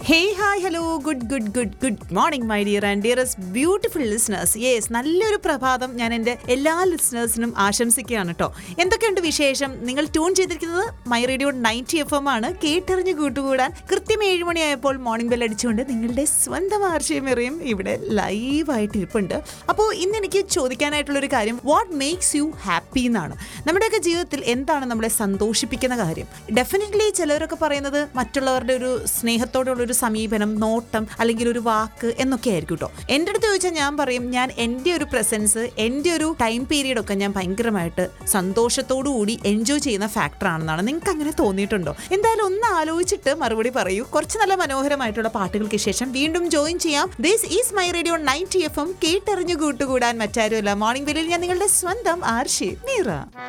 hey hi hello good good good good morning my dear and dearest beautiful listeners yes നല്ലൊരു പ്രഭാതം ഞാൻ എൻ്റെ എല്ലാ ലിസ്ണേഴ്സിനും ആശംസിക്കുകയാണ് കേട്ടോ എന്തൊക്കെയുണ്ട് വിശേഷം നിങ്ങൾ ട്യൂൺ ചെയ്തിരിക്കുന്നത് my radio ninety F M ആണ് കേട്ടറിഞ്ഞ് കൂട്ടുകൂടാൻ കൃത്യം ഏഴ് മണിയായപ്പോൾ മോർണിംഗ് ബെൽ അടിച്ചുകൊണ്ട് നിങ്ങളുടെ സ്വന്തം ആർഷയമെറിയും ഇവിടെ ലൈവായിട്ട് ഇരിപ്പുണ്ട് അപ്പോൾ ഇന്ന് എനിക്ക് ചോദിക്കാനായിട്ടുള്ളൊരു കാര്യം വാട്ട് മേക്സ് യു ഹാപ്പി എന്നാണ് നമ്മുടെയൊക്കെ ജീവിതത്തിൽ എന്താണ് നമ്മളെ സന്തോഷിപ്പിക്കുന്ന കാര്യം ഡെഫിനറ്റ്ലി ചിലരൊക്കെ പറയുന്നത് മറ്റുള്ളവരുടെ ഒരു സ്നേഹത്തോടുള്ള ഒരു സമീപനം നോട്ടം അല്ലെങ്കിൽ ഒരു വാക്ക് എന്നൊക്കെ ആയിരിക്കും കേട്ടോ എൻ്റെ അടുത്ത് ചോദിച്ചാൽ ഞാൻ പറയും ഞാൻ എൻ്റെ ഒരു പ്രസൻസ് എൻ്റെ ഒരു ടൈം പീരീഡ് ഒക്കെ ഞാൻ ഭയങ്കരമായിട്ട് സന്തോഷത്തോടു കൂടി എൻജോയ് ചെയ്യുന്ന ഫാക്ടർ ആണെന്നാണ് നിങ്ങൾക്ക് അങ്ങനെ തോന്നിയിട്ടുണ്ടോ എന്തായാലും ഒന്ന് ആലോചിച്ചിട്ട് മറുപടി പറയൂ കുറച്ച് നല്ല മനോഹരമായിട്ടുള്ള പാട്ടുകൾക്ക് ശേഷം വീണ്ടും ജോയിൻ ചെയ്യാം this is my radio ninety F M കേട്ടറിഞ്ഞു കൂട്ടുകൂടാൻ മറ്റാരുമല്ല മോർണിംഗ് വെല്ലിൽ ഞാൻ നിങ്ങളുടെ സ്വന്തം ആർഷി മീറ